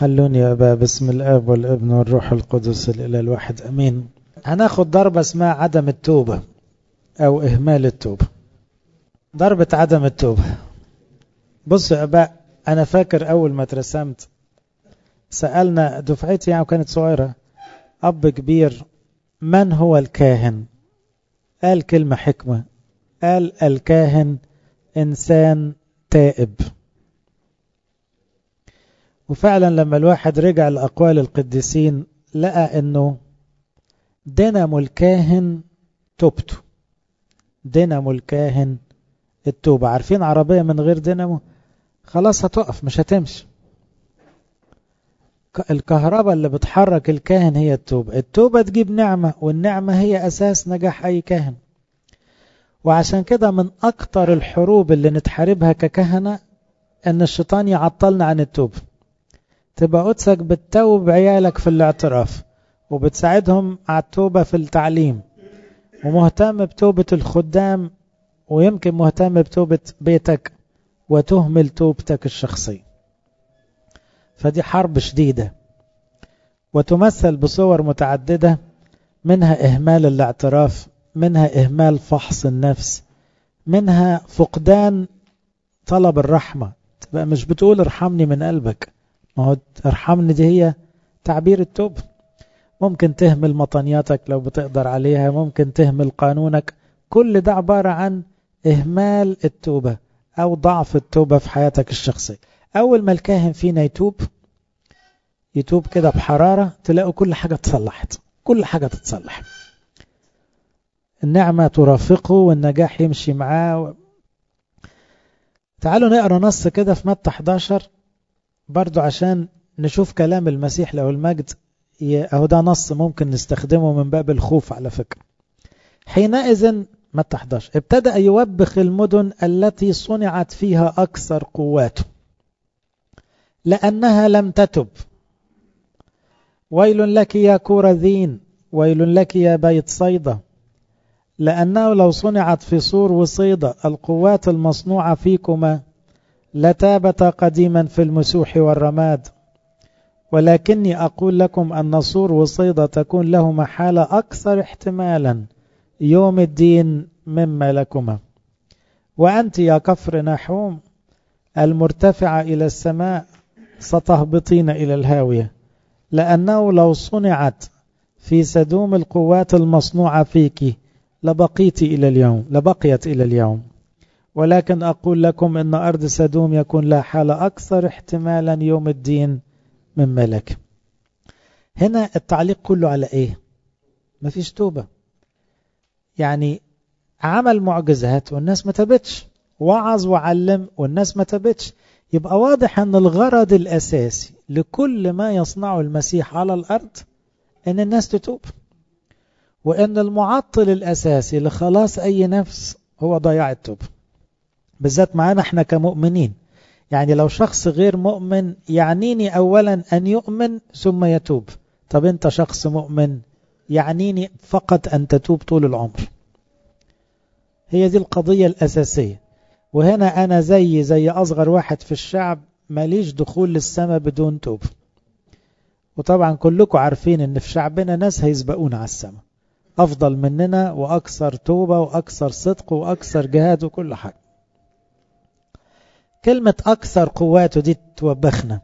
حلوني يا أبا باسم الآب والابن والروح القدس الإله الواحد أمين هناخد ضربة اسمها عدم التوبة أو إهمال التوبة ضربة عدم التوبة بص يا أبا أنا فاكر أول ما اترسمت سألنا دفعتي يعني وكانت صغيرة أب كبير من هو الكاهن قال كلمة حكمة قال الكاهن إنسان تائب وفعلا لما الواحد رجع لأقوال القديسين لقى أنه دينامو الكاهن توبته دينامو الكاهن التوبة عارفين عربية من غير دينامو خلاص هتقف مش هتمشي الكهرباء اللي بتحرك الكاهن هي التوبة التوبة تجيب نعمة والنعمة هي أساس نجاح أي كاهن وعشان كده من أكتر الحروب اللي نتحاربها ككهنة أن الشيطان يعطلنا عن التوبة تبقى قدسك بتتوب عيالك في الاعتراف وبتساعدهم على التوبة في التعليم ومهتم بتوبة الخدام ويمكن مهتم بتوبة بيتك وتهمل توبتك الشخصية فدي حرب شديدة وتمثل بصور متعددة منها إهمال الاعتراف منها إهمال فحص النفس منها فقدان طلب الرحمة تبقى مش بتقول ارحمني من قلبك ما هو ارحمني دي هي تعبير التوب ممكن تهمل مطنياتك لو بتقدر عليها ممكن تهمل قانونك كل ده عبارة عن إهمال التوبة أو ضعف التوبة في حياتك الشخصية أول ما الكاهن فينا يتوب يتوب كده بحرارة تلاقوا كل حاجة تصلحت كل حاجة تتصلح النعمة ترافقه والنجاح يمشي معاه تعالوا نقرأ نص كده في متى 11 برضو عشان نشوف كلام المسيح له المجد اهو ده نص ممكن نستخدمه من باب الخوف على فكرة حينئذ متى 11 ابتدأ يوبخ المدن التي صنعت فيها أكثر قواته لأنها لم تتب ويل لك يا كورذين ويل لك يا بيت صيدا لأنه لو صنعت في صور وصيدا القوات المصنوعة فيكما لتابت قديما في المسوح والرماد ولكني أقول لكم أن صور وصيدا تكون لهما حالة أكثر احتمالا يوم الدين مما لكما وأنت يا كفر نحوم المرتفعة إلى السماء ستهبطين إلى الهاوية لأنه لو صنعت في سدوم القوات المصنوعة فيك لبقيت إلى اليوم لبقيت إلى اليوم ولكن أقول لكم أن أرض سدوم يكون لها حالة أكثر احتمالا يوم الدين من ملك هنا التعليق كله على إيه مفيش توبة يعني عمل معجزات والناس ما تبتش وعظ وعلم والناس ما تبتش يبقى واضح أن الغرض الأساسي لكل ما يصنعه المسيح على الأرض أن الناس تتوب وأن المعطل الأساسي لخلاص أي نفس هو ضياع التوبة بالذات معانا احنا كمؤمنين يعني لو شخص غير مؤمن يعنيني أولا أن يؤمن ثم يتوب طب أنت شخص مؤمن يعنيني فقط أن تتوب طول العمر هي دي القضية الأساسية وهنا أنا زي زي أصغر واحد في الشعب ماليش دخول للسماء بدون توب وطبعا كلكم عارفين ان في شعبنا ناس هيسبقونا على السماء أفضل مننا وأكثر توبة وأكثر صدق وأكثر جهاد وكل حاجة كلمة أكثر قواته دي توبخنا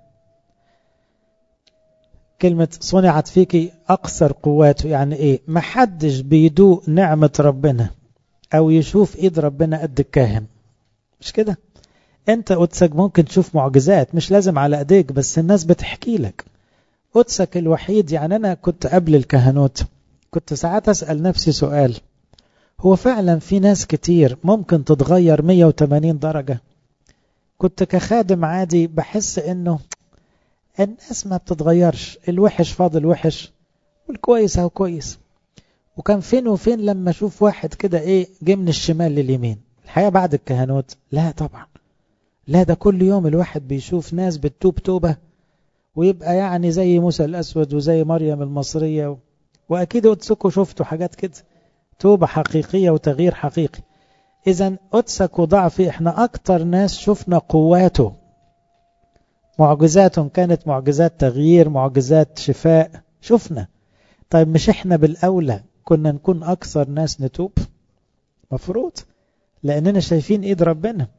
كلمة صنعت فيك أكثر قواته يعني إيه محدش بيدوق نعمة ربنا أو يشوف إيد ربنا قد الكاهن مش كده أنت قدسك ممكن تشوف معجزات مش لازم على أيديك بس الناس بتحكي لك قدسك الوحيد يعني أنا كنت قبل الكهنوت كنت ساعات أسأل نفسي سؤال هو فعلا في ناس كتير ممكن تتغير 180 درجة كنت كخادم عادي بحس انه الناس ما بتتغيرش الوحش فاضل وحش والكويس هو كويس وكان فين وفين لما اشوف واحد كده ايه جه من الشمال لليمين الحقيقة بعد الكهنوت لا طبعا لا ده كل يوم الواحد بيشوف ناس بتتوب توبة ويبقى يعني زي موسى الأسود وزي مريم المصرية وأكيد قدسكم شفتوا حاجات كده توبة حقيقية وتغيير حقيقي إذا قدسك وضعفي إحنا أكتر ناس شفنا قواته معجزات كانت معجزات تغيير معجزات شفاء شفنا طيب مش احنا بالأولى كنا نكون أكثر ناس نتوب مفروض لأننا شايفين إيد ربنا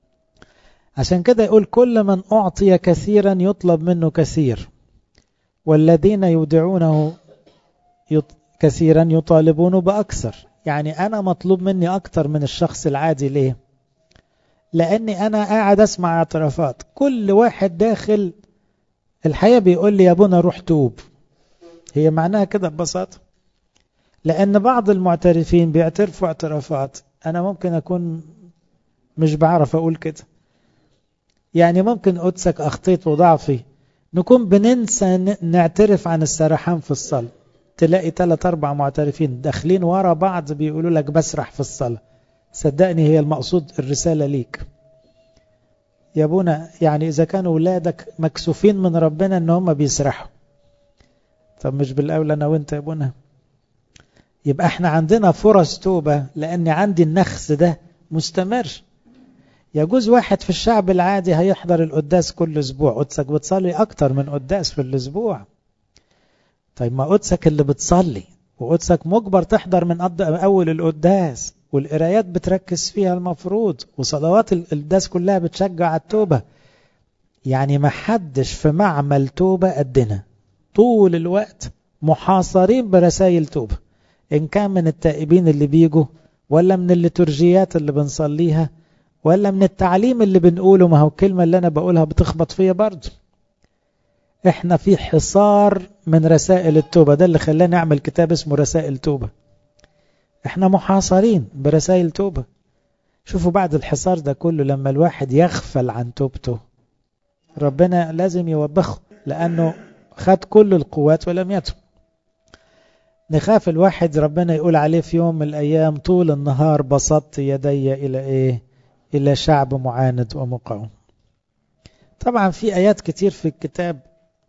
عشان كده يقول كل من أعطي كثيرا يطلب منه كثير والذين يودعونه يط... كثيرا يطالبون بأكثر يعني أنا مطلوب مني أكثر من الشخص العادي ليه لأني أنا قاعد أسمع اعترافات كل واحد داخل الحقيقة بيقول لي يا ابونا روح توب هي معناها كده ببساطة لأن بعض المعترفين بيعترفوا اعترافات أنا ممكن أكون مش بعرف أقول كده يعني ممكن قدسك أخطيت وضعفي نكون بننسى نعترف عن السرحان في الصلاة تلاقي ثلاث أربع معترفين داخلين ورا بعض بيقولوا لك بسرح في الصلاة صدقني هي المقصود الرسالة ليك يا ابونا يعني إذا كانوا ولادك مكسوفين من ربنا إن هم بيسرحوا طب مش بالأولى أنا وإنت يا ابونا يبقى احنا عندنا فرص توبة لأن عندي النخس ده مستمر يجوز واحد في الشعب العادي هيحضر القداس كل أسبوع قدسك بتصلي أكتر من قداس في الأسبوع طيب ما قدسك اللي بتصلي وقدسك مجبر تحضر من أول القداس والقرايات بتركز فيها المفروض وصلوات القداس كلها بتشجع على التوبة يعني ما حدش في معمل توبة قدنا طول الوقت محاصرين برسائل توبة إن كان من التائبين اللي بيجوا ولا من الليتورجيات اللي بنصليها ولا من التعليم اللي بنقوله ما هو الكلمة اللي أنا بقولها بتخبط فيا برضه احنا في حصار من رسائل التوبة ده اللي خلاني أعمل كتاب اسمه رسائل توبة احنا محاصرين برسائل توبة شوفوا بعد الحصار ده كله لما الواحد يغفل عن توبته ربنا لازم يوبخه لأنه خد كل القوات ولم يتب نخاف الواحد ربنا يقول عليه في يوم من الأيام طول النهار بسطت يدي إلى إيه إلى شعب معاند ومقاوم طبعا في آيات كتير في الكتاب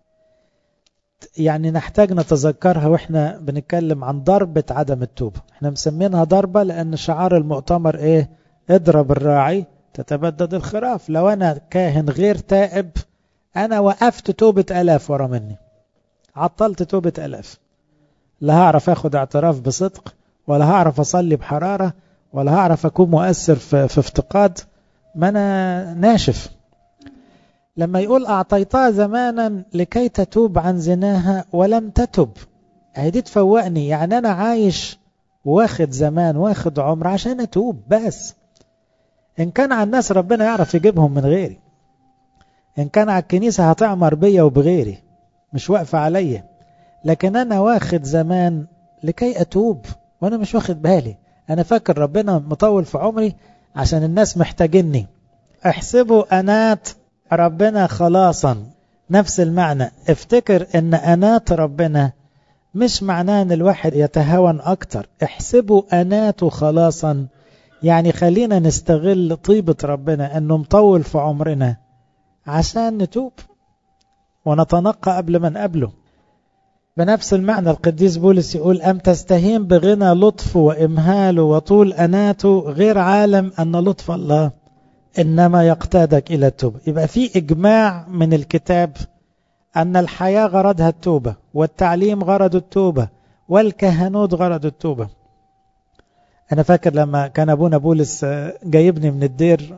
يعني نحتاج نتذكرها واحنا بنتكلم عن ضربة عدم التوبة احنا مسمينها ضربة لأن شعار المؤتمر ايه اضرب الراعي تتبدد الخراف لو أنا كاهن غير تائب أنا وقفت توبة ألاف ورا مني عطلت توبة ألاف لا هعرف أخد اعتراف بصدق ولا هعرف أصلي بحرارة ولا هعرف أكون مؤثر في, في افتقاد ما أنا ناشف لما يقول أعطيتها زمانا لكي تتوب عن زناها ولم تتب دي تفوقني يعني أنا عايش واخد زمان واخد عمر عشان أتوب بس إن كان على الناس ربنا يعرف يجيبهم من غيري إن كان على الكنيسة هتعمر بيا وبغيري مش واقفة عليا لكن أنا واخد زمان لكي أتوب وأنا مش واخد بالي أنا فاكر ربنا مطول في عمري عشان الناس محتاجيني احسبوا أنات ربنا خلاصا نفس المعنى افتكر ان انات ربنا مش معناه ان الواحد يتهاون اكتر احسبوا اناته خلاصا يعني خلينا نستغل طيبة ربنا انه مطول في عمرنا عشان نتوب ونتنقى قبل ما نقابله بنفس المعنى القديس بولس يقول أم تستهين بغنى لطفه وإمهاله وطول أناته غير عالم أن لطف الله إنما يقتادك إلى التوبة يبقى في إجماع من الكتاب أن الحياة غرضها التوبة والتعليم غرض التوبة والكهنوت غرض التوبة أنا فاكر لما كان أبونا بولس جايبني من الدير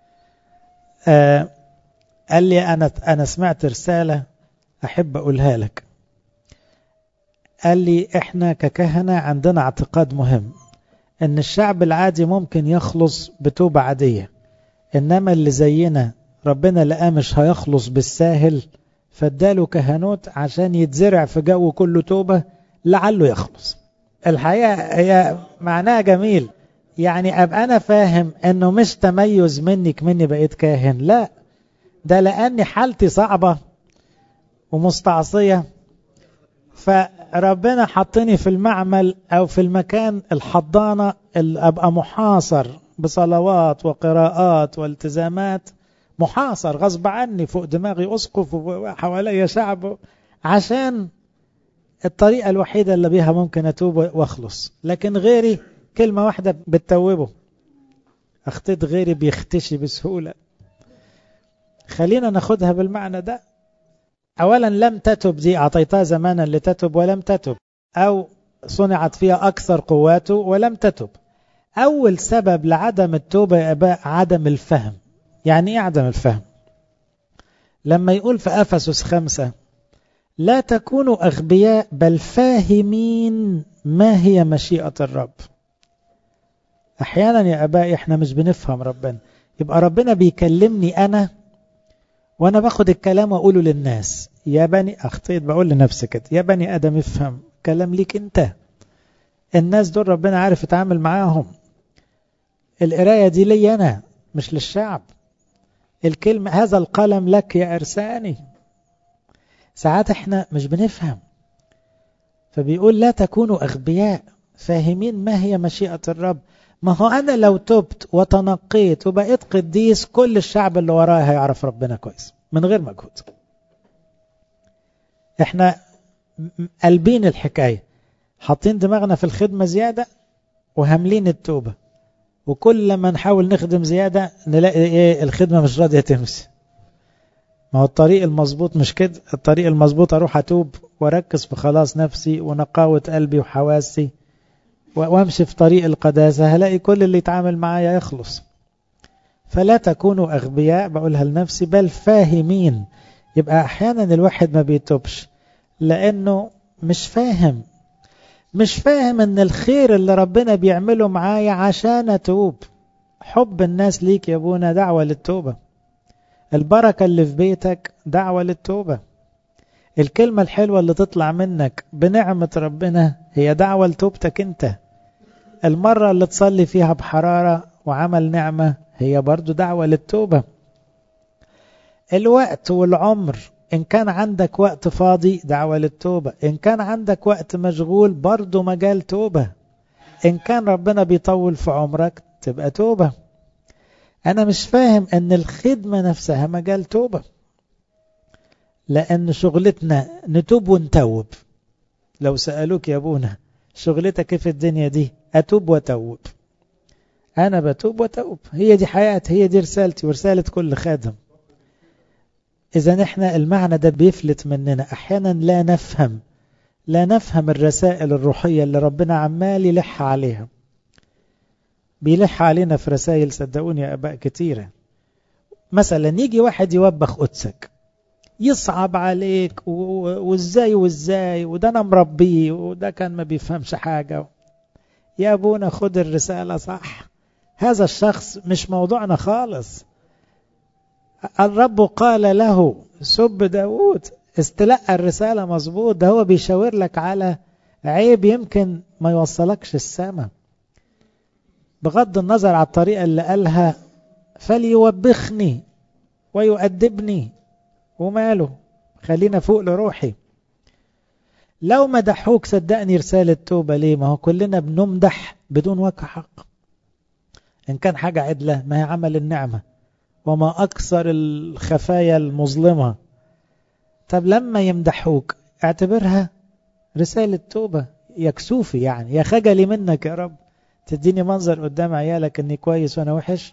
قال لي أنا أنا سمعت رسالة أحب أقولها لك قال لي إحنا ككهنة عندنا اعتقاد مهم إن الشعب العادي ممكن يخلص بتوبة عادية إنما اللي زينا ربنا لقاه مش هيخلص بالساهل فاداله كهنوت عشان يتزرع في جو كله توبة لعله يخلص الحقيقة هي معناها جميل يعني أبقى أنا فاهم أنه مش تميز مني كمني بقيت كاهن لا ده لأني حالتي صعبة ومستعصية فربنا حطني في المعمل أو في المكان الحضانة اللي أبقى محاصر بصلوات وقراءات والتزامات محاصر غصب عني فوق دماغي أسقف وحواليا شعب عشان الطريقة الوحيدة اللي بيها ممكن أتوب وأخلص لكن غيري كلمة واحدة بتتوبه أخطيت غيري بيختشي بسهولة خلينا ناخدها بالمعنى ده أولا لم تتب دي أعطيتها زمانا لتتب ولم تتب أو صنعت فيها أكثر قواته ولم تتب أول سبب لعدم التوبة يا أباء عدم الفهم يعني إيه عدم الفهم لما يقول في أفسس خمسة لا تكونوا أغبياء بل فاهمين ما هي مشيئة الرب أحيانا يا أبائي إحنا مش بنفهم ربنا يبقى ربنا بيكلمني أنا وأنا باخد الكلام وأقوله للناس يا بني أخطيت بقول لنفسي كده يا بني آدم افهم كلام ليك أنت الناس دول ربنا عارف يتعامل معاهم القراية دي لي أنا مش للشعب الكلمة هذا القلم لك يا أرساني ساعات احنا مش بنفهم فبيقول لا تكونوا أغبياء فاهمين ما هي مشيئة الرب ما هو أنا لو تبت وتنقيت وبقيت قديس كل الشعب اللي ورايا هيعرف ربنا كويس من غير مجهود احنا قلبين الحكاية حاطين دماغنا في الخدمة زيادة وهاملين التوبة وكل ما نحاول نخدم زيادة نلاقي ايه الخدمة مش راضية تمشي ما هو الطريق المظبوط مش كده الطريق المظبوط اروح اتوب واركز في خلاص نفسي ونقاوة قلبي وحواسي وامشي في طريق القداسة هلاقي كل اللي يتعامل معايا يخلص فلا تكونوا اغبياء بقولها لنفسي بل فاهمين يبقى احيانا الواحد ما بيتوبش لانه مش فاهم مش فاهم ان الخير اللي ربنا بيعمله معايا عشان اتوب حب الناس ليك يا ابونا دعوة للتوبة البركة اللي في بيتك دعوة للتوبة الكلمة الحلوة اللي تطلع منك بنعمة ربنا هي دعوة لتوبتك انت المرة اللي تصلي فيها بحرارة وعمل نعمة هي برضو دعوة للتوبة الوقت والعمر إن كان عندك وقت فاضي دعوة للتوبة إن كان عندك وقت مشغول برضو مجال توبة إن كان ربنا بيطول في عمرك تبقى توبة أنا مش فاهم أن الخدمة نفسها مجال توبة لأن شغلتنا نتوب ونتوب لو سألوك يا أبونا شغلتك كيف الدنيا دي أتوب وتوب أنا بتوب وتوب هي دي حياتي هي دي رسالتي ورسالة كل خادم إذا إحنا المعنى ده بيفلت مننا أحيانا لا نفهم لا نفهم الرسائل الروحية اللي ربنا عمال يلح عليها بيلح علينا في رسائل صدقوني يا أباء كتيرة مثلا يجي واحد يوبخ قدسك يصعب عليك وازاي وازاي وده انا مربيه وده كان ما بيفهمش حاجة يا ابونا خد الرسالة صح هذا الشخص مش موضوعنا خالص الرب قال له سب داود استلقى الرسالة مظبوط ده هو بيشاور لك على عيب يمكن ما يوصلكش السماء بغض النظر على الطريقة اللي قالها فليوبخني ويؤدبني وماله خلينا فوق لروحي لو مدحوك صدقني رسالة توبة ليه ما هو كلنا بنمدح بدون وجه حق إن كان حاجة عدلة ما هي عمل النعمة وما أكثر الخفايا المظلمة طب لما يمدحوك اعتبرها رسالة توبة يكسوفي يعني يا خجلي منك يا رب تديني منظر قدام عيالك اني كويس وانا وحش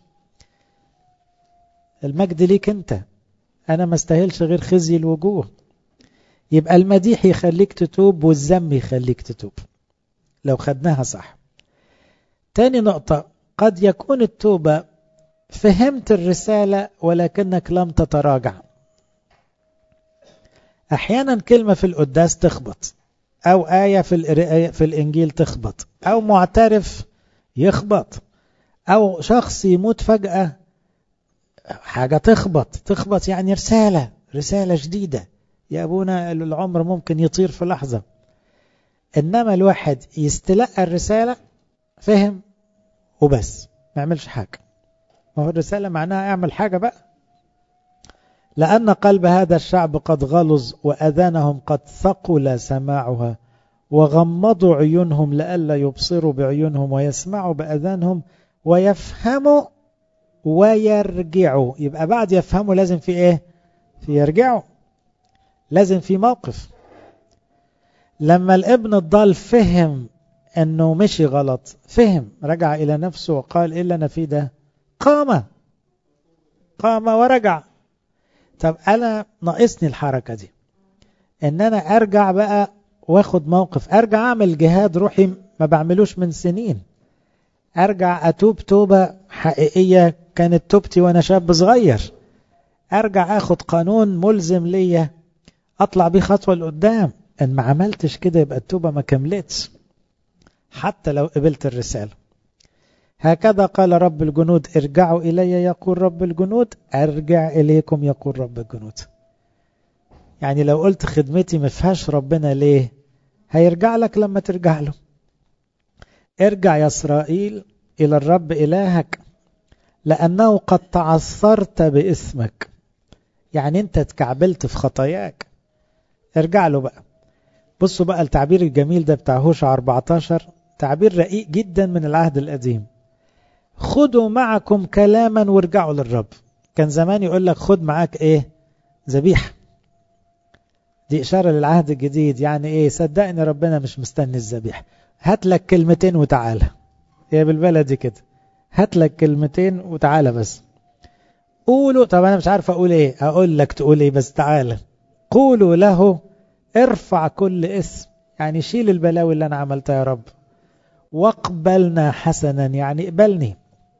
المجد ليك انت انا ما استاهلش غير خزي الوجوه يبقى المديح يخليك تتوب والذم يخليك تتوب لو خدناها صح تاني نقطة قد يكون التوبة فهمت الرسالة ولكنك لم تتراجع أحيانا كلمة في القداس تخبط أو آية في, في الإنجيل تخبط أو معترف يخبط أو شخص يموت فجأة حاجة تخبط تخبط يعني رسالة رسالة جديدة يا أبونا العمر ممكن يطير في لحظة إنما الواحد يستلقى الرسالة فهم وبس ما يعملش حاجة ما هو الرسالة معناها اعمل حاجة بقى لأن قلب هذا الشعب قد غلظ وأذانهم قد ثقل سماعها وغمضوا عيونهم لئلا يبصروا بعيونهم ويسمعوا بأذانهم ويفهموا ويرجعوا يبقى بعد يفهموا لازم في ايه في يرجعوا لازم في موقف لما الابن الضال فهم انه مشي غلط فهم رجع الى نفسه وقال ايه اللي انا فيه ده قام قام ورجع طب أنا ناقصني الحركة دي إن أنا أرجع بقى واخد موقف أرجع أعمل جهاد روحي ما بعملوش من سنين أرجع أتوب توبة حقيقية كانت توبتي وأنا شاب صغير أرجع أخد قانون ملزم ليا أطلع بيه خطوة لقدام إن ما عملتش كده يبقى التوبة ما كملتش حتى لو قبلت الرسالة هكذا قال رب الجنود ارجعوا إلي يقول رب الجنود أرجع إليكم يقول رب الجنود يعني لو قلت خدمتي ما فيهاش ربنا ليه هيرجع لك لما ترجع له ارجع يا إسرائيل إلى الرب إلهك لأنه قد تعثرت باسمك يعني أنت اتكعبلت في خطاياك ارجع له بقى بصوا بقى التعبير الجميل ده بتاع هوشع 14 تعبير رقيق جدا من العهد القديم خدوا معكم كلاما وارجعوا للرب كان زمان يقول لك خد معاك ايه ذبيحه دي إشارة للعهد الجديد يعني إيه صدقني ربنا مش مستني الذبيحة هات لك كلمتين وتعالى هي بالبلدي كده هات لك كلمتين وتعالى بس قولوا طب أنا مش عارف أقول إيه أقول لك تقول إيه بس تعالى قولوا له ارفع كل اسم يعني شيل البلاوي اللي أنا عملتها يا رب واقبلنا حسنا يعني اقبلني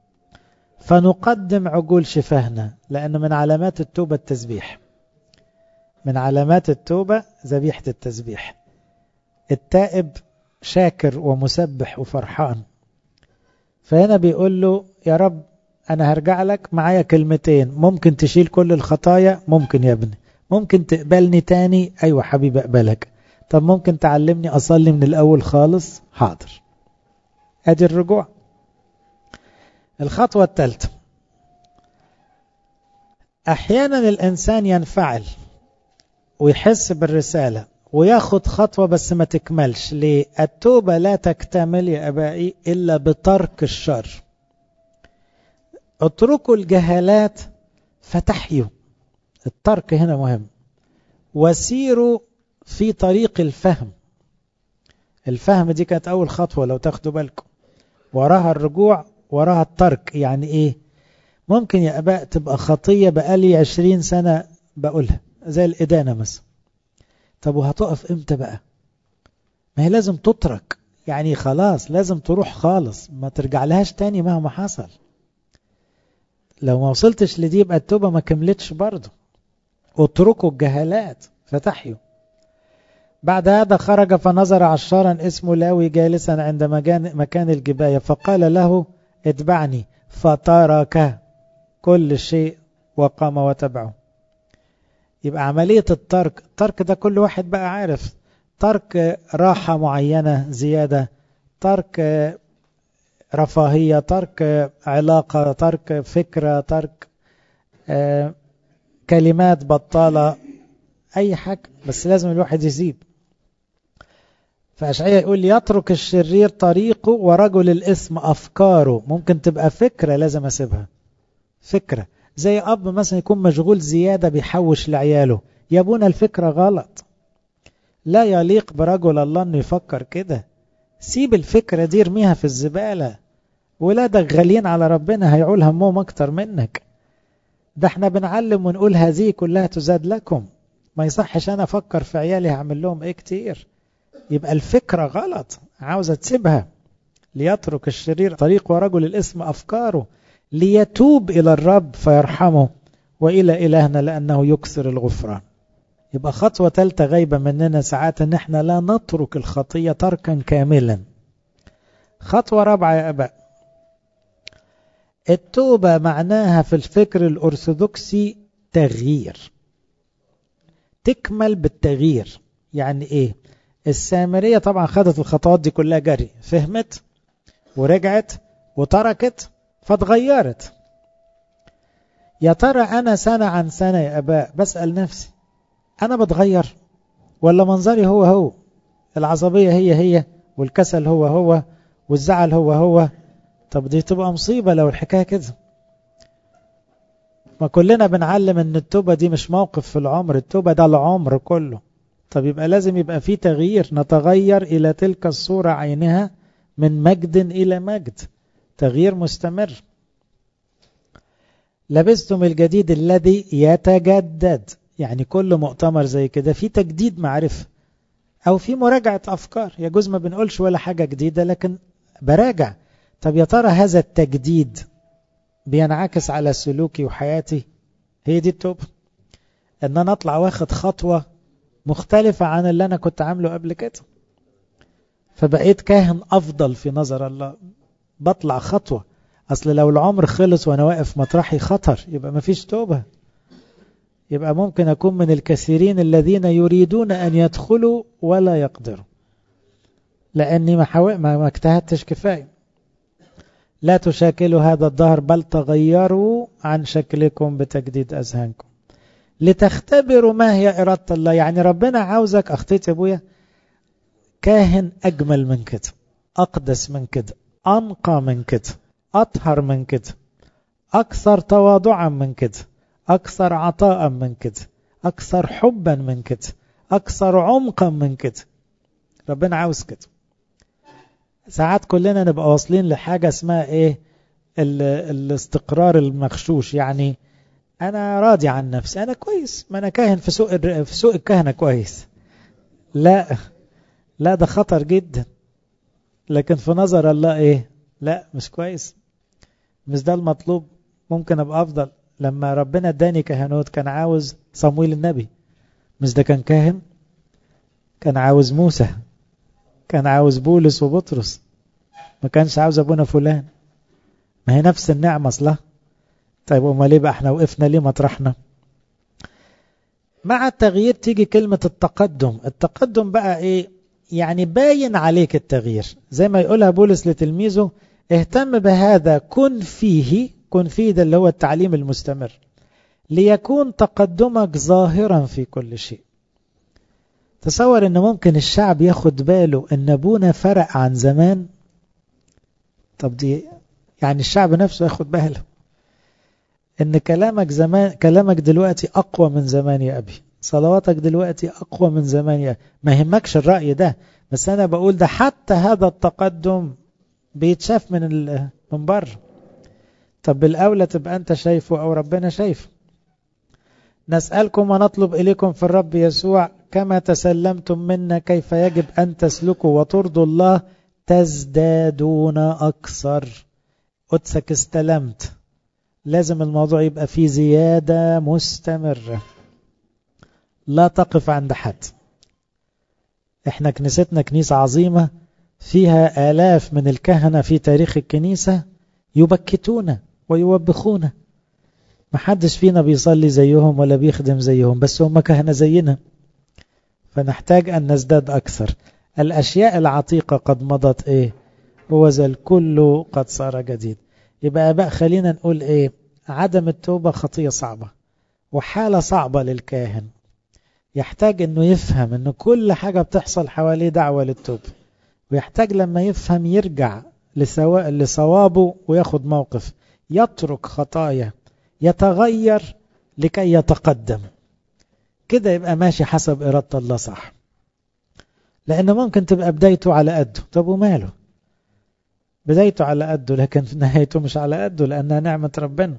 فنقدم عجول شفاهنا لأن من علامات التوبة التسبيح من علامات التوبة ذبيحة التسبيح التائب شاكر ومسبح وفرحان فهنا بيقول له يا رب أنا هرجع لك معايا كلمتين ممكن تشيل كل الخطايا ممكن يا ابني ممكن تقبلني تاني أيوة حبيبي أقبلك طب ممكن تعلمني أصلي من الأول خالص حاضر أدي الرجوع الخطوة الثالثة أحيانا الإنسان ينفعل ويحس بالرسالة وياخد خطوة بس ما تكملش ليه التوبة لا تكتمل يا أبائي إلا بترك الشر اتركوا الجهالات فتحيوا الترك هنا مهم وسيروا في طريق الفهم الفهم دي كانت أول خطوة لو تاخدوا بالكم وراها الرجوع وراها الترك يعني إيه ممكن يا أباء تبقى خطية بقالي عشرين سنة بقولها زي الإدانة مثلا طب وهتقف امتى بقى ما هي لازم تترك يعني خلاص لازم تروح خالص ما ترجع لهاش تاني مهما حصل لو ما وصلتش لدي يبقى التوبة ما كملتش برضه اتركوا الجهالات فتحيوا بعد هذا خرج فنظر عشارا اسمه لاوي جالسا عند مكان الجباية فقال له اتبعني فترك كل شيء وقام وتبعه يبقى عملية الترك الترك ده كل واحد بقى عارف ترك راحة معينة زيادة ترك رفاهية ترك علاقة ترك فكرة ترك كلمات بطالة أي حاجة بس لازم الواحد يسيب فأشعية يقول يترك الشرير طريقه ورجل الاسم أفكاره ممكن تبقى فكرة لازم أسيبها فكرة زي أب مثلا يكون مشغول زيادة بيحوش لعياله يابونا الفكرة غلط لا يليق برجل الله أنه يفكر كده سيب الفكرة دي ارميها في الزبالة ولادك غاليين على ربنا هيعول همهم أكتر منك ده احنا بنعلم ونقول هذه كلها تزاد لكم ما يصحش أنا أفكر في عيالي هعمل لهم إيه كتير يبقى الفكرة غلط عاوزة تسيبها ليترك الشرير طريق ورجل الاسم أفكاره ليتوب إلى الرب فيرحمه وإلى إلهنا لأنه يكسر الغفران يبقى خطوة ثالثة غايبة مننا ساعات ان احنا لا نترك الخطية تركا كاملا خطوة رابعة يا أباء التوبة معناها في الفكر الأرثوذكسي تغيير تكمل بالتغيير يعني ايه السامرية طبعا خدت الخطوات دي كلها جري فهمت ورجعت وتركت فتغيرت يا ترى أنا سنة عن سنة يا أباء بسأل نفسي أنا بتغير ولا منظري هو هو العصبية هي هي والكسل هو هو والزعل هو هو طب دي تبقى مصيبة لو الحكاية كده ما كلنا بنعلم ان التوبة دي مش موقف في العمر التوبة ده العمر كله طب يبقى لازم يبقى في تغيير نتغير إلى تلك الصورة عينها من مجد إلى مجد تغيير مستمر لبستم الجديد الذي يتجدد يعني كل مؤتمر زي كده في تجديد معرفة أو في مراجعة أفكار يجوز ما بنقولش ولا حاجة جديدة لكن براجع طب يا ترى هذا التجديد بينعكس على سلوكي وحياتي هي دي التوبة ان انا اطلع واخد خطوة مختلفة عن اللي انا كنت عامله قبل كده فبقيت كاهن افضل في نظر الله بطلع خطوة اصل لو العمر خلص وانا واقف مطرحي خطر يبقى مفيش توبة يبقى ممكن اكون من الكثيرين الذين يريدون ان يدخلوا ولا يقدروا لاني ما, حاول ما, ما اجتهدتش كفايه لا تشاكلوا هذا الظهر بل تغيروا عن شكلكم بتجديد أذهانكم لتختبروا ما هي إرادة الله يعني ربنا عاوزك أخطيت يا أبويا كاهن أجمل من كده أقدس من كده أنقى من كده أطهر من كده أكثر تواضعا من كده أكثر عطاء من كده أكثر حبا من كده أكثر عمقا من كده ربنا عاوز كده ساعات كلنا نبقى واصلين لحاجة اسمها ايه الاستقرار المغشوش يعني انا راضي عن نفسي انا كويس ما انا كاهن في سوق في سوق الكهنة كويس لا لا ده خطر جدا لكن في نظر الله ايه لا مش كويس مش ده المطلوب ممكن ابقى افضل لما ربنا اداني كهنوت كان عاوز صمويل النبي مش ده كان كاهن كان عاوز موسى كان عاوز بولس وبطرس ما كانش عاوز ابونا فلان ما هي نفس النعمة اصلا طيب امال ليه بقى احنا وقفنا ليه مطرحنا مع التغيير تيجي كلمة التقدم التقدم بقى ايه يعني باين عليك التغيير زي ما يقولها بولس لتلميذه اهتم بهذا كن فيه كن فيه ده اللي هو التعليم المستمر ليكون تقدمك ظاهرا في كل شيء تصور ان ممكن الشعب ياخد باله ان ابونا فرق عن زمان طب دي يعني الشعب نفسه ياخد باله ان كلامك زمان كلامك دلوقتي اقوى من زمان يا ابي صلواتك دلوقتي اقوى من زمان يا ما يهمكش الرأي ده بس انا بقول ده حتى هذا التقدم بيتشاف من من بره طب بالاولى تبقى انت شايفه او ربنا شايفه نسألكم ونطلب إليكم في الرب يسوع كما تسلمتم منا كيف يجب أن تسلكوا وترضوا الله تزدادون أكثر قدسك استلمت لازم الموضوع يبقى فيه زيادة مستمرة لا تقف عند حد احنا كنيستنا كنيسة عظيمة فيها آلاف من الكهنة في تاريخ الكنيسة يبكتون ويوبخون محدش فينا بيصلي زيهم ولا بيخدم زيهم بس هم كهنة زينا فنحتاج أن نزداد أكثر الأشياء العتيقة قد مضت إيه هو ذا الكل قد صار جديد يبقى بقى خلينا نقول إيه عدم التوبة خطية صعبة وحالة صعبة للكاهن يحتاج أنه يفهم أنه كل حاجة بتحصل حواليه دعوة للتوبة ويحتاج لما يفهم يرجع لصوابه وياخد موقف يترك خطايا يتغير لكي يتقدم كده يبقى ماشي حسب إرادة الله صح لأن ممكن تبقى بدايته على قده طب وماله بدايته على قده لكن نهايته مش على قده لأنها نعمة ربنا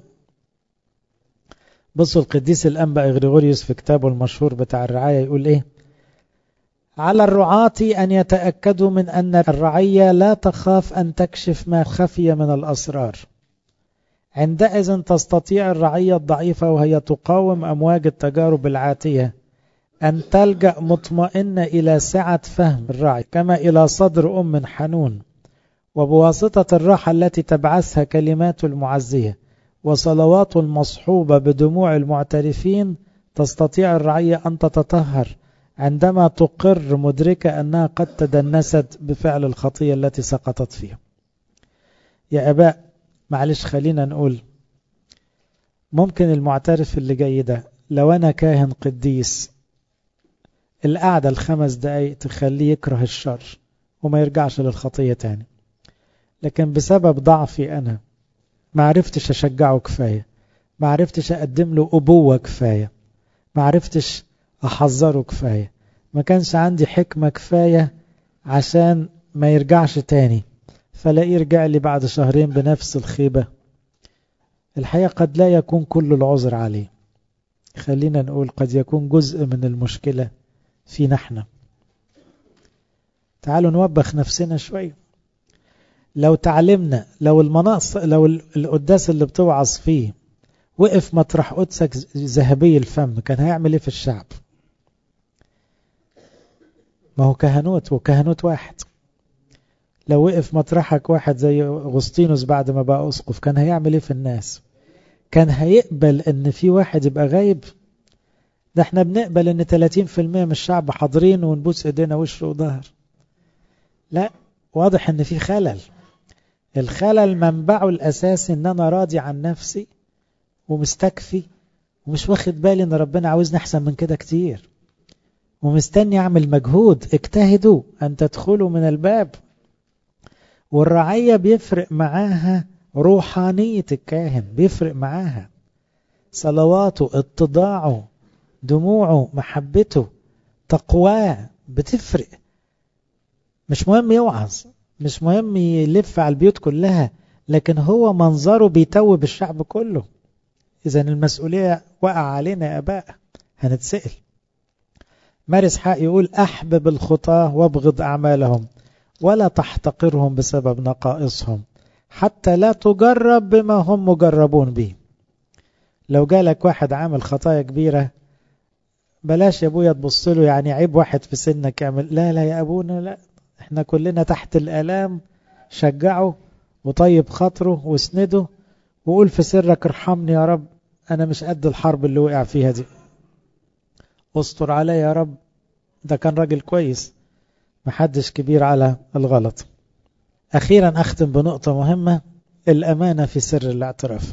بصوا القديس الأنبا إغريغوريوس في كتابه المشهور بتاع الرعاية يقول إيه على الرعاة أن يتأكدوا من أن الرعية لا تخاف أن تكشف ما خفي من الأسرار عندئذ تستطيع الرعية الضعيفة وهي تقاوم أمواج التجارب العاتية أن تلجأ مطمئنة إلى سعة فهم الرعي كما إلى صدر أم حنون وبواسطة الراحة التي تبعثها كلمات المعزية وصلوات المصحوبة بدموع المعترفين تستطيع الرعية أن تتطهر عندما تقر مدركة أنها قد تدنست بفعل الخطية التي سقطت فيها يا أباء معلش خلينا نقول ممكن المعترف اللي جاي ده لو أنا كاهن قديس القعدة الخمس دقايق تخليه يكره الشر وما يرجعش للخطية تاني لكن بسبب ضعفي أنا ما عرفتش أشجعه كفاية ما عرفتش أقدم له أبوة كفاية ما عرفتش أحذره كفاية ما كانش عندي حكمة كفاية عشان ما يرجعش تاني فلاقيه يرجع لي بعد شهرين بنفس الخيبة الحقيقة قد لا يكون كل العذر عليه خلينا نقول قد يكون جزء من المشكلة فينا احنا تعالوا نوبخ نفسنا شوية لو تعلمنا لو المناص لو القداس اللي بتوعظ فيه وقف مطرح قدسك ذهبي الفم كان هيعمل ايه في الشعب ما هو كهنوت وكهنوت واحد لو وقف مطرحك واحد زي أغسطينوس بعد ما بقى أسقف كان هيعمل ايه في الناس كان هيقبل ان في واحد يبقى غايب ده احنا بنقبل ان 30% من الشعب حاضرين ونبوس ايدينا وش وظهر لا واضح ان في خلل الخلل منبعه الاساسي ان انا راضي عن نفسي ومستكفي ومش واخد بالي ان ربنا عاوزني احسن من كده كتير ومستني اعمل مجهود اجتهدوا ان تدخلوا من الباب والرعية بيفرق معاها روحانية الكاهن بيفرق معاها صلواته اتضاعه دموعه محبته تقواه بتفرق مش مهم يوعظ مش مهم يلف على البيوت كلها لكن هو منظره بيتوب الشعب كله إذا المسؤولية وقع علينا يا أباء هنتسأل مارس حق يقول أحبب الخطاة وابغض أعمالهم ولا تحتقرهم بسبب نقائصهم حتى لا تجرب بما هم مجربون به لو جالك واحد عامل خطايا كبيرة بلاش يا ابويا تبص له يعني عيب واحد في سنك يعمل لا لا يا ابونا لا احنا كلنا تحت الالام شجعه وطيب خاطره واسنده وقول في سرك ارحمني يا رب انا مش قد الحرب اللي وقع فيها دي استر عليا يا رب ده كان راجل كويس محدش كبير على الغلط أخيرا أختم بنقطة مهمة الأمانة في سر الاعتراف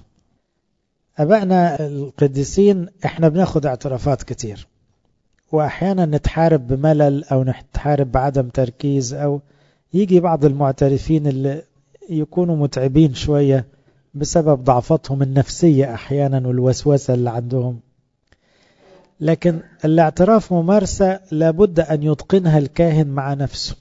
أبائنا القديسين إحنا بناخد اعترافات كتير وأحيانا نتحارب بملل أو نتحارب بعدم تركيز أو يجي بعض المعترفين اللي يكونوا متعبين شوية بسبب ضعفتهم النفسية أحيانا والوسوسة اللي عندهم لكن الاعتراف ممارسة لابد أن يتقنها الكاهن مع نفسه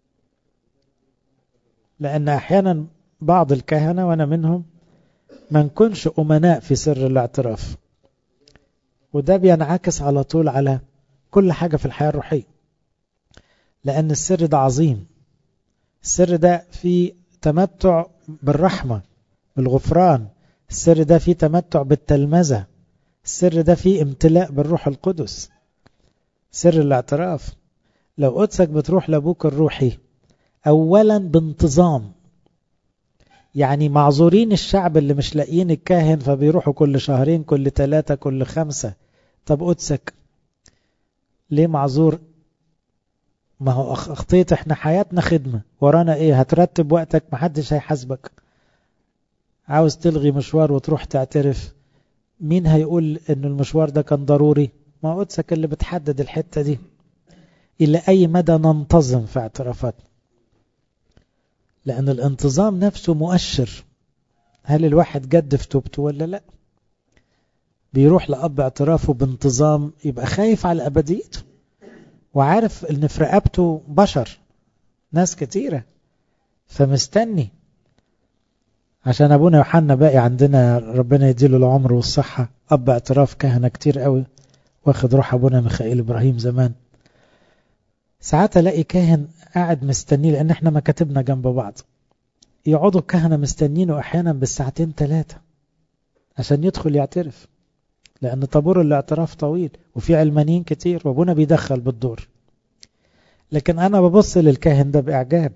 لأن أحيانا بعض الكهنة وأنا منهم ما نكونش أمناء في سر الاعتراف وده بينعكس على طول على كل حاجة في الحياة الروحية لأن السر ده عظيم السر ده فيه تمتع بالرحمة بالغفران السر ده فيه تمتع بالتلمذة السر ده فيه امتلاء بالروح القدس سر الاعتراف لو قدسك بتروح لابوك الروحي اولا بانتظام يعني معذورين الشعب اللي مش لاقيين الكاهن فبيروحوا كل شهرين كل ثلاثة كل خمسة طب قدسك ليه معذور ما هو اخطيت احنا حياتنا خدمة ورانا ايه هترتب وقتك محدش هيحاسبك عاوز تلغي مشوار وتروح تعترف مين هيقول ان المشوار ده كان ضروري ما قدسك اللي بتحدد الحتة دي الى اي مدى ننتظم في اعترافاتنا لأن الانتظام نفسه مؤشر هل الواحد جد في توبته ولا لا بيروح لأب اعترافه بانتظام يبقى خايف على أبديته وعارف ان في رقبته بشر ناس كتيرة فمستني عشان أبونا يوحنا باقي عندنا ربنا يديله العمر والصحة أب اعتراف كهنة كتير قوي واخد روح أبونا ميخائيل إبراهيم زمان ساعات ألاقي كاهن قاعد مستنيه لأن احنا مكاتبنا جنب بعض يقعدوا الكهنة مستنينه أحيانا بالساعتين ثلاثة عشان يدخل يعترف لأن طابور الاعتراف طويل وفي علمانيين كتير وابونا بيدخل بالدور لكن أنا ببص للكاهن ده بإعجاب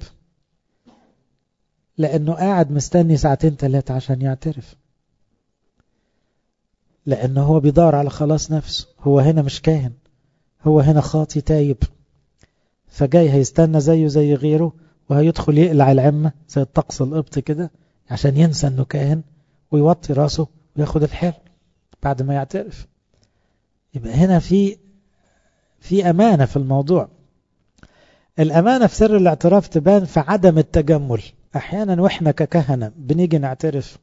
لأنه قاعد مستني ساعتين ثلاثة عشان يعترف لأنه هو بيدور على خلاص نفسه هو هنا مش كاهن هو هنا خاطي تايب فجاي هيستنى زيه زي غيره وهيدخل يقلع العمة زي الطقس القبط كده عشان ينسى انه كاهن ويوطي راسه وياخد الحل بعد ما يعترف يبقى هنا في في أمانة في الموضوع الأمانة في سر الاعتراف تبان في عدم التجمل أحيانا وإحنا ككهنة بنيجي نعترف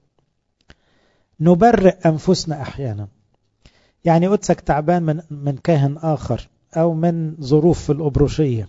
نبرئ أنفسنا أحيانا يعني قدسك تعبان من, من كاهن آخر أو من ظروف في الأبروشية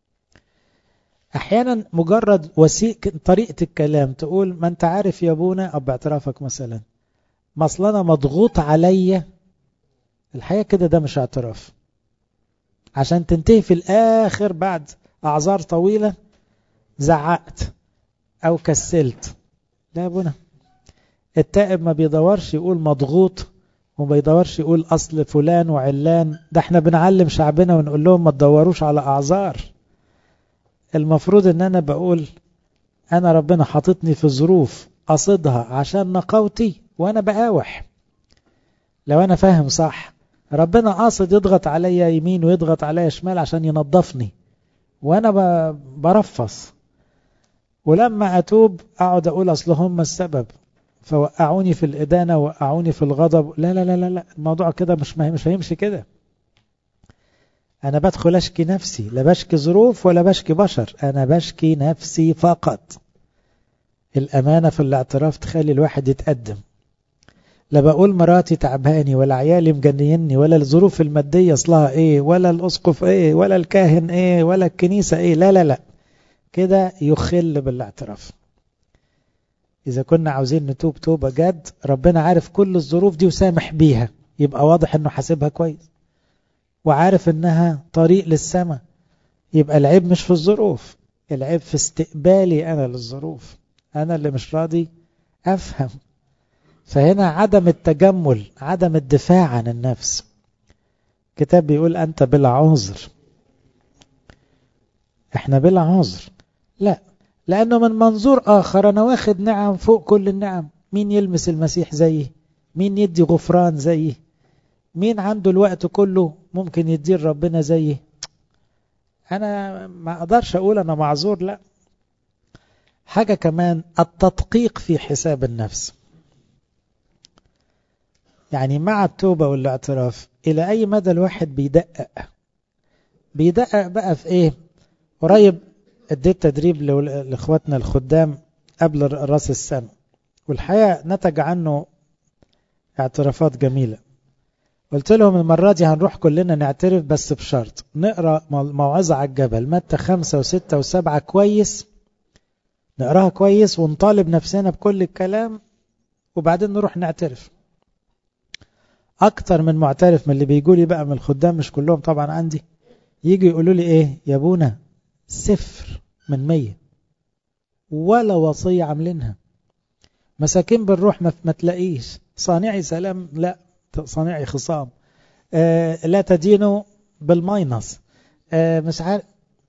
أحيانا مجرد وسيء طريقة الكلام تقول ما أنت عارف يا أبونا أو باعترافك مثلا ما اصل انا مضغوط عليا الحقيقة كده ده مش اعتراف عشان تنتهي في الاخر بعد اعذار طويلة زعقت او كسلت لا يا ابونا التائب ما بيدورش يقول مضغوط وما بيدورش يقول اصل فلان وعلان ده احنا بنعلم شعبنا ونقول لهم ما تدوروش على اعذار المفروض ان انا بقول انا ربنا حاططني في ظروف قصدها عشان نقاوتي وانا بقاوح لو انا فاهم صح ربنا قاصد يضغط عليا يمين ويضغط عليا شمال عشان ينظفني وانا برفص ولما اتوب اقعد اقول اصل هم السبب فوقعوني في الادانه وقعوني في الغضب لا لا لا لا, لا. الموضوع كده مش مش هيمشي كده انا بدخل اشكي نفسي لا بشكي ظروف ولا بشكي بشر انا بشكي نفسي فقط الامانه في الاعتراف تخلي الواحد يتقدم لا بقول مراتي تعباني ولا عيالي مجنيني ولا الظروف الماديه اصلها ايه ولا الاسقف ايه ولا الكاهن ايه ولا الكنيسه ايه لا لا لا كده يخل بالاعتراف إذا كنا عاوزين نتوب توبة جد ربنا عارف كل الظروف دي وسامح بيها يبقى واضح انه حاسبها كويس وعارف انها طريق للسماء يبقى العيب مش في الظروف العيب في استقبالي انا للظروف انا اللي مش راضي افهم فهنا عدم التجمل عدم الدفاع عن النفس كتاب بيقول انت بلا عذر احنا بلا عذر لا لأنه من منظور آخر أنا واخد نعم فوق كل النعم مين يلمس المسيح زيي مين يدي غفران زيي مين عنده الوقت كله ممكن يديه ربنا زيي أنا ما أقدرش أقول أنا معذور لا حاجة كمان التدقيق في حساب النفس يعني مع التوبة والاعتراف إلى أي مدى الواحد بيدقق بيدقق بقى في إيه قريب اديت تدريب لاخواتنا الخدام قبل راس السنة والحقيقة نتج عنه اعترافات جميلة قلت لهم المرة دي هنروح كلنا نعترف بس بشرط نقرأ موعظة على الجبل متى خمسة وستة وسبعة كويس نقراها كويس ونطالب نفسنا بكل الكلام وبعدين نروح نعترف أكتر من معترف من اللي بيقولي بقى من الخدام مش كلهم طبعا عندي يجي يقولوا لي إيه يا ابونا صفر من مية ولا وصية عاملينها مساكين بنروح ما تلاقيش صانعي سلام لا صانعي خصام آه لا تدينوا بالماينس آه مش عارف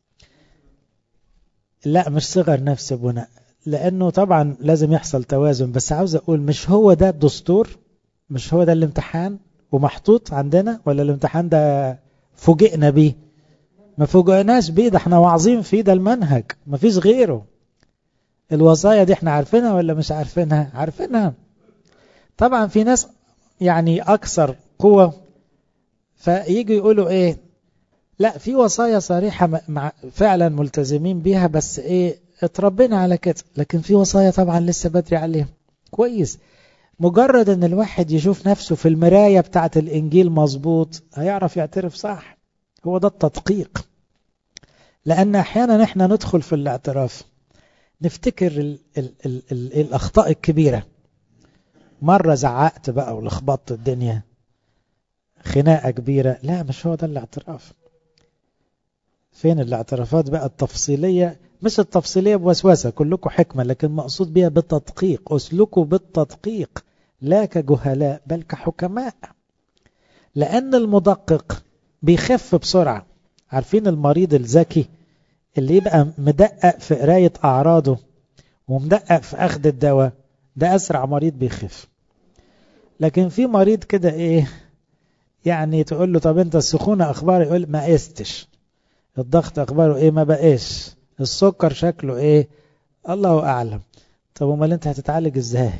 لا مش صغر نفس ابونا لانه طبعا لازم يحصل توازن بس عاوز اقول مش هو ده الدستور مش هو ده الامتحان ومحطوط عندنا ولا الامتحان ده فوجئنا بيه ما فوجئناش بيه ده احنا واعظين فيه ده المنهج ما فيش غيره الوصايا دي احنا عارفينها ولا مش عارفينها عارفينها طبعا في ناس يعني اكثر قوة فييجوا يقولوا ايه لا في وصايا صريحة مع فعلا ملتزمين بيها بس ايه اتربينا على كده لكن في وصايا طبعا لسه بدري عليهم كويس مجرد ان الواحد يشوف نفسه في المراية بتاعت الانجيل مظبوط هيعرف يعترف صح هو ده التدقيق لأن أحيانا احنا ندخل في الاعتراف نفتكر ال ال ال ال الأخطاء الكبيرة مرة زعقت بقى ولخبطت الدنيا خناقة كبيرة لا مش هو ده الاعتراف فين الاعترافات بقى التفصيلية مش التفصيلية بوسوسة كلكم حكمة لكن مقصود بها بالتدقيق اسلكوا بالتدقيق لا كجهلاء بل كحكماء لأن المدقق بيخف بسرعة عارفين المريض الذكي اللي يبقى مدقق في قراية أعراضه ومدقق في أخذ الدواء ده أسرع مريض بيخف لكن في مريض كده إيه يعني تقول له طب أنت السخونة أخبار يقول ما قستش الضغط أخباره إيه ما بقاش السكر شكله إيه الله أعلم طب أمال أنت هتتعالج إزاي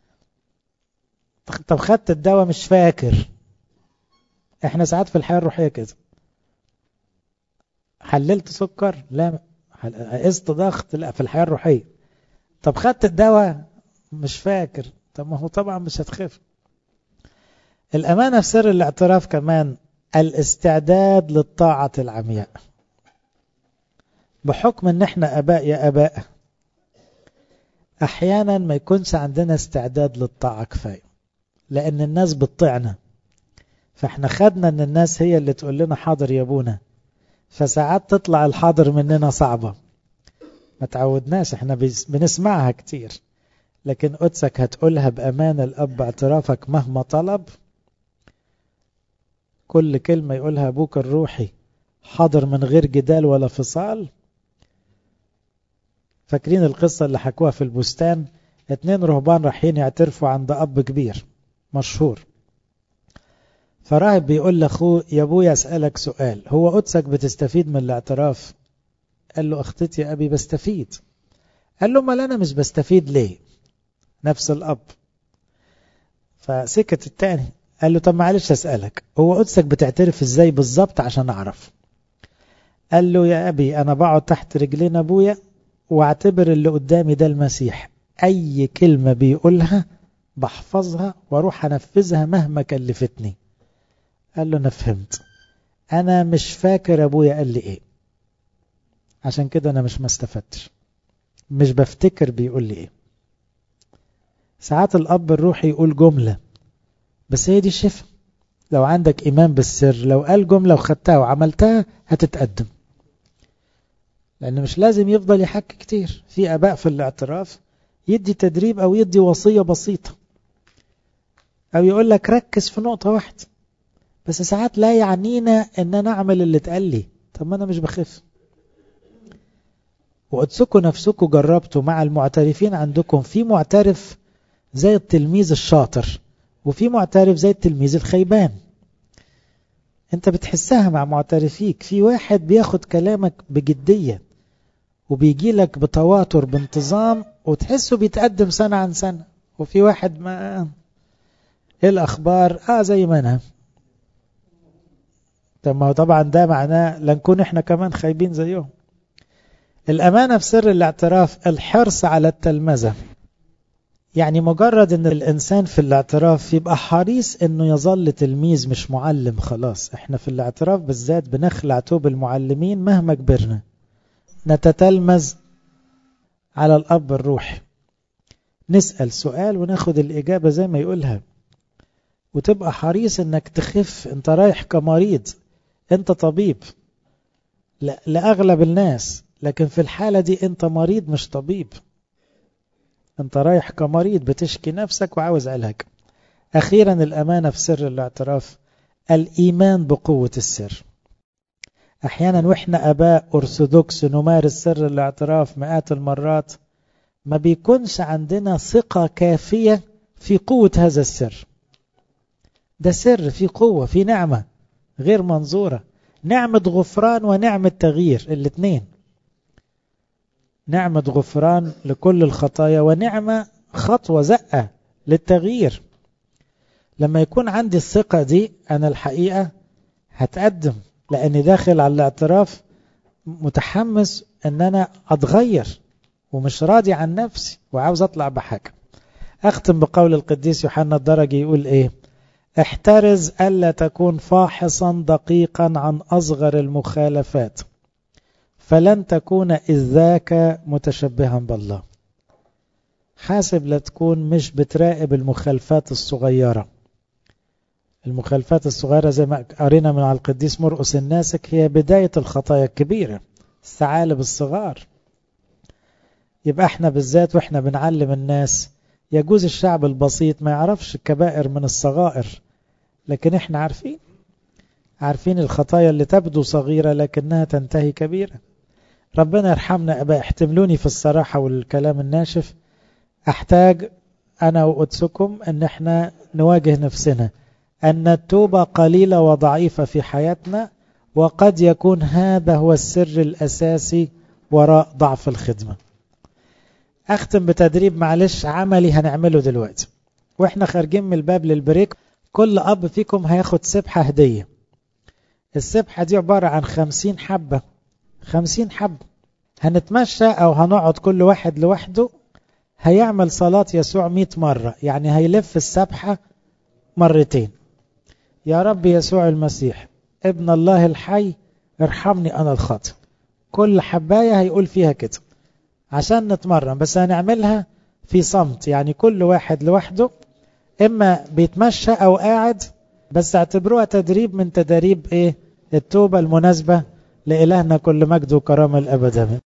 طب خدت الدواء مش فاكر احنا ساعات في الحياة الروحية كده حللت سكر لا قست ضغط لا في الحياة الروحية طب خدت الدواء مش فاكر طب ما هو طبعا مش هتخف الأمانة في سر الاعتراف كمان الاستعداد للطاعة العمياء بحكم ان احنا اباء يا اباء احيانا ما يكونش عندنا استعداد للطاعة كفاية لأن الناس بتطيعنا فاحنا خدنا ان الناس هي اللي تقول لنا حاضر يا ابونا فساعات تطلع الحاضر مننا صعبة ما تعودناش احنا بنسمعها كتير لكن قدسك هتقولها بأمان الأب اعترافك مهما طلب كل كلمة يقولها أبوك الروحي حاضر من غير جدال ولا فصال فاكرين القصة اللي حكوها في البستان اتنين رهبان رايحين يعترفوا عند أب كبير مشهور فراهب بيقول لاخوه يا ابويا اسالك سؤال هو قدسك بتستفيد من الاعتراف قال له اختتي يا ابي بستفيد قال له امال انا مش بستفيد ليه نفس الاب فسكت التاني قال له طب معلش اسالك هو قدسك بتعترف ازاي بالظبط عشان اعرف قال له يا ابي انا بقعد تحت رجلين ابويا واعتبر اللي قدامي ده المسيح اي كلمه بيقولها بحفظها واروح انفذها مهما كلفتني قال له انا فهمت انا مش فاكر ابويا قال لي ايه عشان كده انا مش ما استفدتش مش بفتكر بيقول لي ايه ساعات الاب الروحي يقول جمله بس هي دي الشفا لو عندك ايمان بالسر لو قال جمله وخدتها وعملتها هتتقدم لان مش لازم يفضل يحكي كتير في اباء في الاعتراف يدي تدريب او يدي وصيه بسيطه او يقول لك ركز في نقطه واحده بس ساعات لا يعنينا ان انا اعمل اللي اتقال لي طب ما انا مش بخف وقدسكم نفسكم جربتوا مع المعترفين عندكم في معترف زي التلميذ الشاطر وفي معترف زي التلميذ الخيبان انت بتحسها مع معترفيك في واحد بياخد كلامك بجدية وبيجي لك بتواتر بانتظام وتحسه بيتقدم سنة عن سنة وفي واحد ما ايه الاخبار اه زي ما انا طب ما هو طبعا ده معناه لنكون احنا كمان خايبين زيهم الأمانة في سر الاعتراف الحرص على التلمذة يعني مجرد ان الانسان في الاعتراف يبقى حريص انه يظل تلميذ مش معلم خلاص احنا في الاعتراف بالذات بنخلع توب المعلمين مهما كبرنا نتتلمذ على الاب الروحي نسأل سؤال وناخد الإجابة زي ما يقولها وتبقى حريص انك تخف انت رايح كمريض انت طبيب لا لأغلب الناس لكن في الحالة دي انت مريض مش طبيب انت رايح كمريض بتشكي نفسك وعاوز علاج اخيرا الامانة في سر الاعتراف الايمان بقوة السر احيانا واحنا اباء ارثوذكس نمارس سر الاعتراف مئات المرات ما بيكونش عندنا ثقة كافية في قوة هذا السر ده سر في قوة في نعمة غير منظورة نعمة غفران ونعمة تغيير الاثنين نعمة غفران لكل الخطايا ونعمة خطوة زقة للتغيير لما يكون عندي الثقة دي أنا الحقيقة هتقدم لأني داخل على الاعتراف متحمس أن أنا أتغير ومش راضي عن نفسي وعاوز أطلع بحاجة أختم بقول القديس يوحنا الدرجي يقول إيه احترز ألا تكون فاحصا دقيقا عن أصغر المخالفات فلن تكون إذ ذاك متشبها بالله حاسب لا تكون مش بتراقب المخالفات الصغيرة المخالفات الصغيرة زي ما قرينا من على القديس مرقس الناسك هي بداية الخطايا الكبيرة الثعالب الصغار يبقى احنا بالذات واحنا بنعلم الناس يجوز الشعب البسيط ما يعرفش الكبائر من الصغائر لكن احنا عارفين عارفين الخطايا اللي تبدو صغيرة لكنها تنتهي كبيرة ربنا يرحمنا أبا احتملوني في الصراحة والكلام الناشف أحتاج أنا وقدسكم أن احنا نواجه نفسنا أن التوبة قليلة وضعيفة في حياتنا وقد يكون هذا هو السر الأساسي وراء ضعف الخدمة أختم بتدريب معلش عملي هنعمله دلوقتي وإحنا خارجين من الباب للبريك كل أب فيكم هياخد سبحة هدية السبحة دي عبارة عن خمسين حبة خمسين حبة هنتمشى أو هنقعد كل واحد لوحده هيعمل صلاة يسوع مئة مرة يعني هيلف السبحة مرتين يا رب يسوع المسيح ابن الله الحي ارحمني أنا الخاطئ كل حباية هيقول فيها كده عشان نتمرن بس هنعملها في صمت يعني كل واحد لوحده إما بيتمشى أو قاعد بس اعتبروها تدريب من تدريب إيه التوبة المناسبة لإلهنا كل مجد وكرامة الأبد